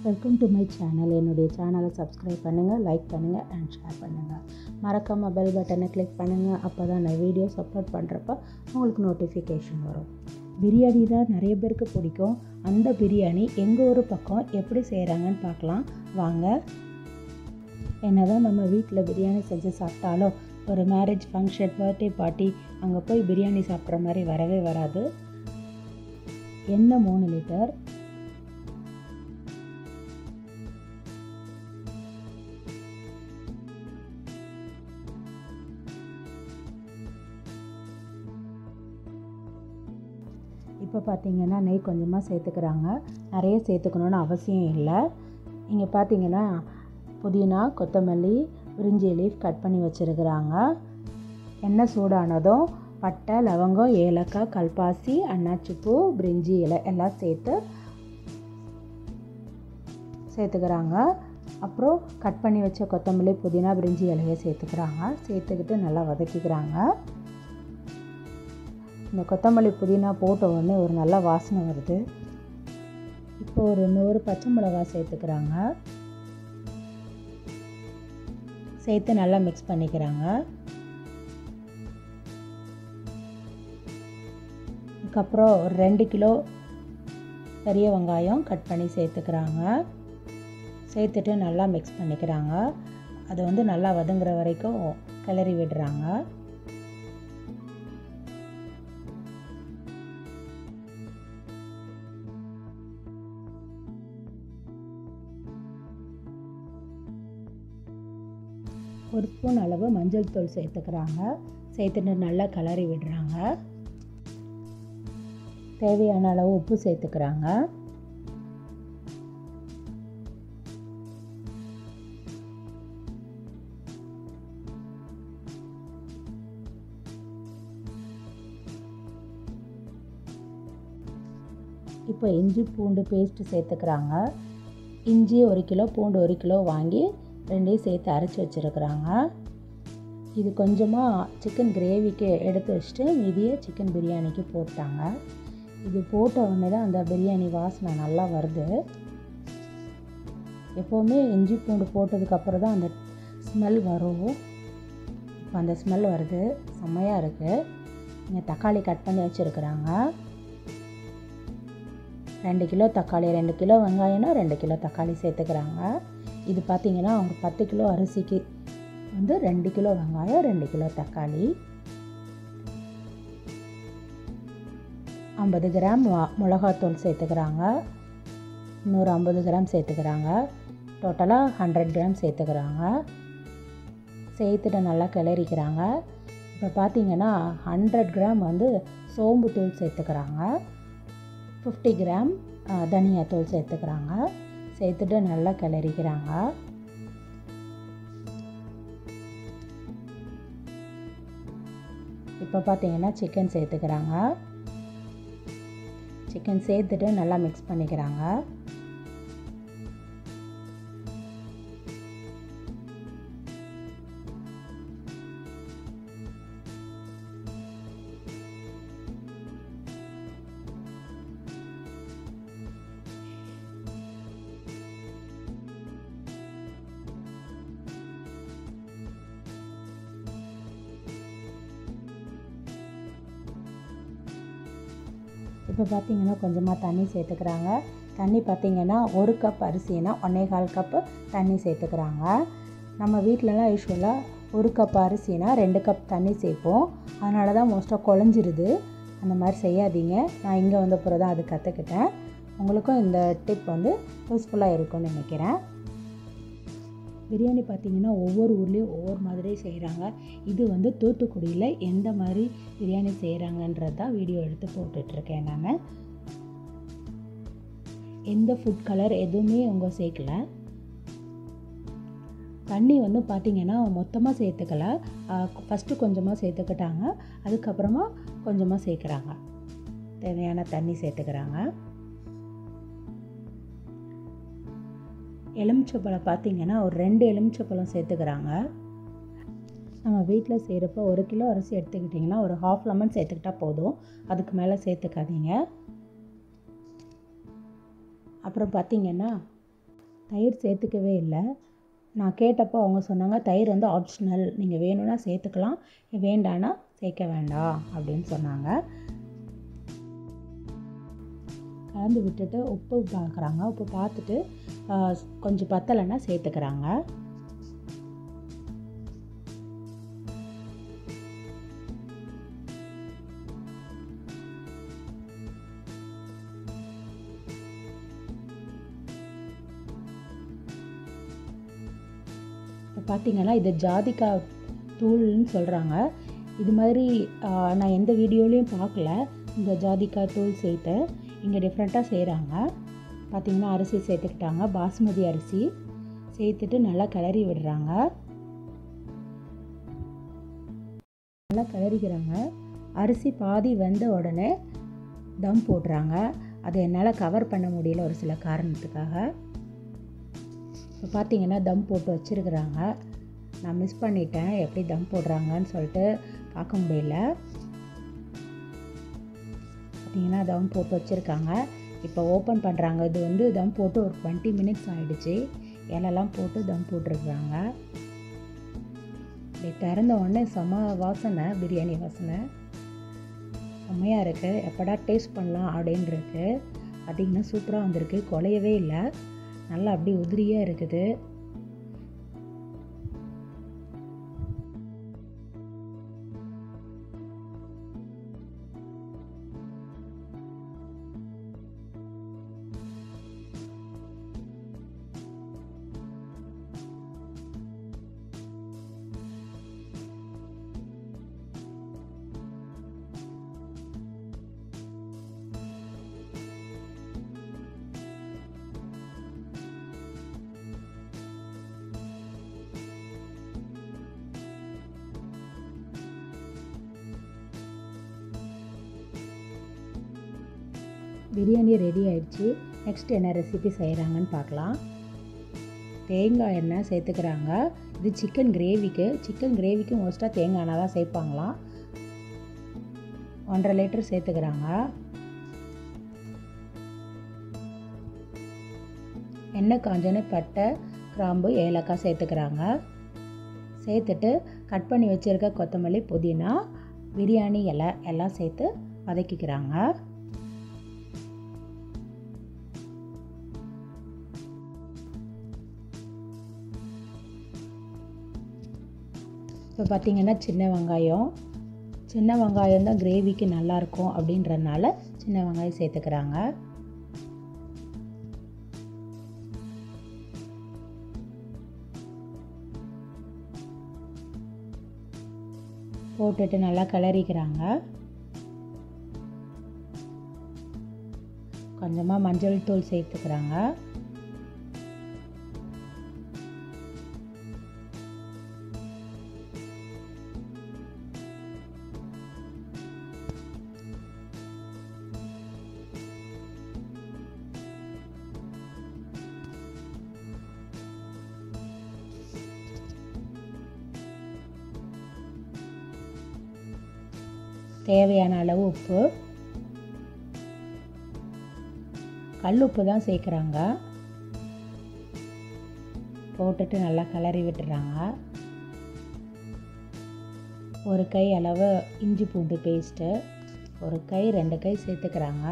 welcome to my channel என்னுடைய சேனலை subscribe பண்ணுங்கள் லைக் பண்ணுங்கள் அண்ட் ஷேர் பண்ணுங்கள் மறக்காமல் பெல் பட்டனை கிளிக் பண்ணுங்கள் அப்போ தான் நான் வீடியோஸ் அப்லோட் பண்ணுறப்ப உங்களுக்கு நோட்டிஃபிகேஷன் வரும் பிரியாணி தான் நிறைய பேருக்கு பிடிக்கும் அந்த பிரியாணி எங்கள் ஊர் பக்கம் எப்படி செய்கிறாங்கன்னு பார்க்கலாம் வாங்க என்ன தான் நம்ம வீட்டில் பிரியாணி செஞ்சு சாப்பிட்டாலும் ஒரு மேரேஜ் ஃபங்க்ஷன் பர்த்டே பார்ட்டி அங்கே போய் பிரியாணி சாப்பிட்ற மாதிரி வரவே வராது எண்ணெய் மூணு லிட்டர் இப்போ பார்த்தீங்கன்னா நெய் கொஞ்சமாக சேர்த்துக்கிறாங்க நிறைய சேர்த்துக்கணுன்னு அவசியம் இல்லை இங்கே பார்த்தீங்கன்னா புதினா கொத்தமல்லி பிரிஞ்சி லீஃப் கட் பண்ணி வச்சுருக்குறாங்க எண்ணெய் சூடானதும் பட்டை லவங்கம் ஏலக்காய் கல்பாசி அன்னாச்சிப்பூ பிரிஞ்சி இலை எல்லாம் சேர்த்து சேர்த்துக்கிறாங்க அப்புறம் கட் பண்ணி வச்ச கொத்தமல்லி புதினா பிரிஞ்சி இலையை சேர்த்துக்கிறாங்க சேர்த்துக்கிட்டு நல்லா வதக்கிக்கிறாங்க இந்த கொத்தமல்லி புதினா போட்ட உடனே ஒரு நல்ல வாசனை வருது இப்போ ஒரு நூறு பச்சை மிளகாய் சேர்த்துக்கிறாங்க சேர்த்து நல்லா மிக்ஸ் பண்ணிக்கிறாங்க அதுக்கப்புறம் ஒரு ரெண்டு கிலோ பெரிய வெங்காயம் கட் பண்ணி சேர்த்துக்கிறாங்க சேர்த்துட்டு நல்லா மிக்ஸ் பண்ணிக்கிறாங்க அது வந்து நல்லா வதங்குற வரைக்கும் கிளறி விடுறாங்க ஒரு ஸ்பூன் அளவு மஞ்சள் தூள் சேர்த்துக்கிறாங்க சேர்த்துட்டு நல்லா கிளறி விடுறாங்க தேவையான அளவு உப்பு சேர்த்துக்கிறாங்க இப்போ இஞ்சி பூண்டு பேஸ்ட்டு சேர்த்துக்கிறாங்க இஞ்சி ஒரு கிலோ பூண்டு ஒரு கிலோ வாங்கி ரெண்டையும் சேர்த்து அரைச்சி வச்சுருக்குறாங்க இது கொஞ்சமாக சிக்கன் கிரேவிக்கு எடுத்து வச்சுட்டு மீதியை சிக்கன் பிரியாணிக்கு போட்டாங்க இது போட்ட உடனே தான் அந்த பிரியாணி வாசனை நல்லா வருது எப்போவுமே இஞ்சி பூண்டு போட்டதுக்கப்புறம் தான் அந்த ஸ்மெல் வரும் இப்போ அந்த ஸ்மெல் வருது செம்மையாக இருக்குது இங்கே தக்காளி கட் பண்ணி வச்சுருக்குறாங்க ரெண்டு கிலோ தக்காளி ரெண்டு கிலோ வெங்காயம்னா ரெண்டு கிலோ தக்காளி சேர்த்துக்கிறாங்க இது பார்த்திங்கன்னா அவங்க பத்து கிலோ அரிசிக்கு வந்து ரெண்டு கிலோ வெங்காயம் ரெண்டு கிலோ தக்காளி ஐம்பது கிராம் மிளகாத்தூள் சேர்த்துக்கிறாங்க இன்னொரு ஐம்பது கிராம் சேர்த்துக்கிறாங்க டோட்டலாக ஹண்ட்ரட் கிராம் சேர்த்துக்கிறாங்க சேர்த்துட்டு நல்லா கிளறிக்கிறாங்க இப்போ பார்த்திங்கன்னா ஹண்ட்ரட் கிராம் வந்து சோம்பு தூள் சேர்த்துக்கிறாங்க ஃபிஃப்டி கிராம் தனியாத்தூள் சேர்த்துக்கிறாங்க சேர்த்துட்டு நல்லா கிளறிக்கிறாங்க இப்போ பார்த்தீங்கன்னா சிக்கன் சேர்த்துக்கிறாங்க சிக்கன் சேர்த்துட்டு நல்லா மிக்ஸ் பண்ணிக்கிறாங்க இப்போ பார்த்திங்கன்னா கொஞ்சமாக தண்ணி சேர்த்துக்கிறாங்க தண்ணி பார்த்திங்கன்னா ஒரு கப் அரிசினா ஒன்றே கால் கப்பு தண்ணி சேர்த்துக்கிறாங்க நம்ம வீட்டிலலாம் யூஸ்வலாக ஒரு கப் அரிசினா ரெண்டு கப் தண்ணி சேர்ப்போம் அதனால தான் மோஸ்ட்டாக குழஞ்சிருது அந்த மாதிரி செய்யாதீங்க நான் இங்கே வந்த பிறகு தான் அது கற்றுக்கிட்டேன் உங்களுக்கும் இந்த டிப் வந்து யூஸ்ஃபுல்லாக இருக்கும்னு நினைக்கிறேன் பிரியாணி பார்த்திங்கன்னா ஒவ்வொரு ஊர்லேயும் ஒவ்வொரு மாதிரி செய்கிறாங்க இது வந்து தூத்துக்குடியில் எந்த மாதிரி பிரியாணி செய்கிறாங்கன்றது தான் வீடியோ எடுத்து போட்டுட்ருக்கேன் நான் எந்த ஃபுட் கலர் எதுவுமே அவங்க சேர்க்கல தண்ணி வந்து பார்த்திங்கன்னா மொத்தமாக சேர்த்துக்கல ஃபஸ்ட்டு கொஞ்சமாக சேர்த்துக்கிட்டாங்க அதுக்கப்புறமா கொஞ்சமாக சேர்க்குறாங்க தேவையான தண்ணி சேர்த்துக்கிறாங்க எலுமிச்சப்பழம் பார்த்திங்கன்னா ஒரு ரெண்டு எலுமிச்சப்பழம் சேர்த்துக்கிறாங்க நம்ம வீட்டில் செய்கிறப்ப ஒரு கிலோ அரிசி எடுத்துக்கிட்டிங்கன்னா ஒரு ஹாஃப் லெமன் சேர்த்துக்கிட்டால் போதும் அதுக்கு மேலே சேர்த்துக்காதீங்க அப்புறம் பார்த்திங்கன்னா தயிர் சேர்த்துக்கவே இல்லை நான் கேட்டப்போ அவங்க சொன்னாங்க தயிர் வந்து ஆப்ஷனல் நீங்கள் வேணும்னா சேர்த்துக்கலாம் வேண்டான்னா சேர்க்க வேண்டாம் அப்படின்னு சொன்னாங்க கலந்து விட்டுட்டு உப்பு பார்க்குறாங்க உப்பு பார்த்துட்டு கொஞ்சம் பத்தலைன்னா சேர்த்துக்கிறாங்க இப்போ பார்த்தீங்கன்னா இது ஜாதிக்காய் தூள்னு சொல்கிறாங்க இது மாதிரி நான் எந்த வீடியோலையும் பார்க்கல இந்த ஜாதிக்காய் தூள் சேர்த்து இங்கே டிஃப்ரெண்ட்டாக செய்கிறாங்க பார்த்திங்கன்னா அரிசி சேர்த்துக்கிட்டாங்க பாஸ்மதி அரிசி சேர்த்துட்டு நல்லா கிளறி விடுறாங்க நல்லா கிளறிக்கிறாங்க அரிசி பாதி வெந்த உடனே தம் போடுறாங்க அதை என்னால் கவர் பண்ண முடியல ஒரு சில காரணத்துக்காக இப்போ பார்த்தீங்கன்னா தம் போட்டு வச்சுருக்குறாங்க நான் மிஸ் பண்ணிட்டேன் எப்படி தம் போடுறாங்கன்னு சொல்லிட்டு பார்க்க முடியல பார்த்தீங்கன்னா தம் போட்டு வச்சுருக்காங்க இப்போ ஓப்பன் பண்ணுறாங்க இது வந்து தம் போட்டு ஒரு டுவெண்ட்டி மினிட்ஸ் ஆகிடுச்சு இலெல்லாம் போட்டு தம் போட்டிருக்குறாங்க இப்படி திறந்த உடனே செம வாசனை பிரியாணி வாசனை செம்மையாக இருக்குது எப்படா டேஸ்ட் பண்ணலாம் அப்படின்னு இருக்கு பார்த்திங்கன்னா சூப்பராக வந்திருக்கு குலையவே இல்லை நல்லா அப்படியே உதிரியாக இருக்குது பிரியாணி ரெடி ஆயிடுச்சு நெக்ஸ்ட் என்ன ரெசிபி செய்கிறாங்கன்னு பார்க்கலாம் தேங்காய் எண்ணெய் சேர்த்துக்கிறாங்க இது சிக்கன் கிரேவிக்கு சிக்கன் கிரேவிக்கு மோஸ்ட்டாக தேங்காய் எண்ணெய் தான் சேர்ப்பாங்களாம் ஒன்றரை லிட்டர் சேர்த்துக்கிறாங்க எண்ணெய் காஞ்சோன்னே பட்டை கிராம்பு ஏலக்காய் சேர்த்துக்கிறாங்க சேர்த்துட்டு கட் பண்ணி வச்சுருக்க கொத்தமல்லி புதினா பிரியாணி இலை எல்லாம் சேர்த்து வதக்கிக்கிறாங்க இப்போ பார்த்திங்கன்னா சின்ன வெங்காயம் சின்ன வெங்காயம் தான் கிரேவிக்கு நல்லாயிருக்கும் அப்படின்றனால சின்ன வெங்காயம் சேர்த்துக்கிறாங்க போட்டுட்டு நல்லா கிளறிக்கிறாங்க கொஞ்சமாக மஞ்சள் தூள் சேர்த்துக்கிறாங்க தேவையான அளவு உப்பு கல் உப்பு தான் சேர்க்குறாங்க போட்டுட்டு நல்லா கிளறி விட்டுறாங்க ஒரு கை அளவு இஞ்சி பூண்டு பேஸ்ட்டு ஒரு கை ரெண்டு கை சேர்த்துக்கிறாங்க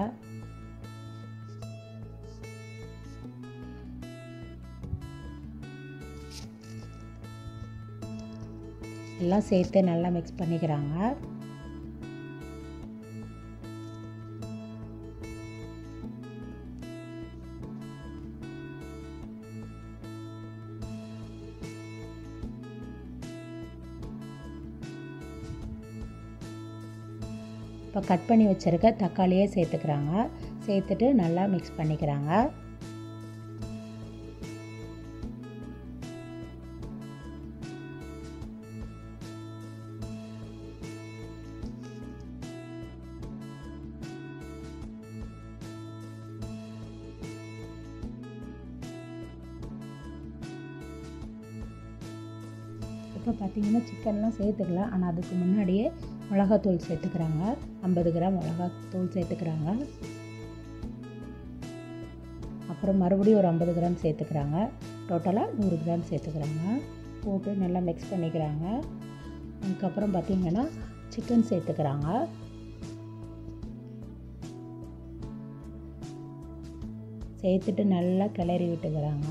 எல்லாம் சேர்த்து நல்லா மிக்ஸ் பண்ணிக்கிறாங்க இப்போ கட் பண்ணி வச்சுருக்க தக்காளியே சேர்த்துக்கிறாங்க சேர்த்துட்டு நல்லா மிக்ஸ் பண்ணிக்கிறாங்க இப்போ பார்த்தீங்கன்னா சிக்கன்லாம் சேர்த்துக்கலாம் ஆனால் அதுக்கு முன்னாடியே மிளகாத்தூள் சேர்த்துக்கிறாங்க ஐம்பது கிராம் மிளகாத்தூள் சேர்த்துக்கிறாங்க அப்புறம் மறுபடியும் ஒரு ஐம்பது கிராம் சேர்த்துக்கிறாங்க டோட்டலாக நூறு கிராம் சேர்த்துக்கிறாங்க போட்டு நல்லா மிக்ஸ் பண்ணிக்கிறாங்க அதுக்கப்புறம் பார்த்திங்கன்னா சிக்கன் சேர்த்துக்கிறாங்க சேர்த்துட்டு நல்லா கிளறி விட்டுக்கிறாங்க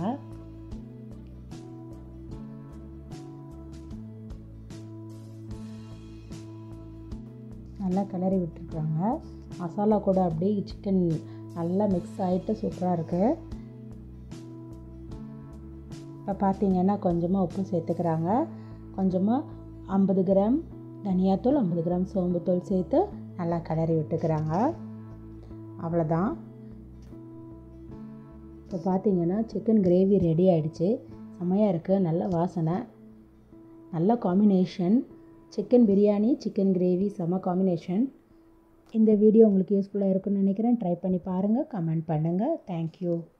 நல்லா கிளறி விட்டுருக்குறாங்க மசாலா கூட அப்படியே சிக்கன் நல்லா மிக்ஸ் ஆகிட்டு சூப்பராக இருக்குது இப்போ பார்த்தீங்கன்னா கொஞ்சமாக உப்பு சேர்த்துக்கிறாங்க கொஞ்சமாக ஐம்பது கிராம் தனியாத்தூள் ஐம்பது கிராம் சோம்புத்தூள் சேர்த்து நல்லா கிளறி விட்டுக்கிறாங்க அவ்வளோதான் இப்போ பார்த்தீங்கன்னா சிக்கன் கிரேவி ரெடி ஆகிடுச்சு செம்மையாக இருக்குது நல்ல வாசனை நல்ல combination chicken biryani chicken gravy செம்ம காம்பினேஷன் இந்த வீடியோ உங்களுக்கு யூஸ்ஃபுல்லாக இருக்குன்னு நினைக்கிறேன் ட்ரை பண்ணி பாருங்கள் கமெண்ட் பண்ணுங்கள் தேங்க்யூ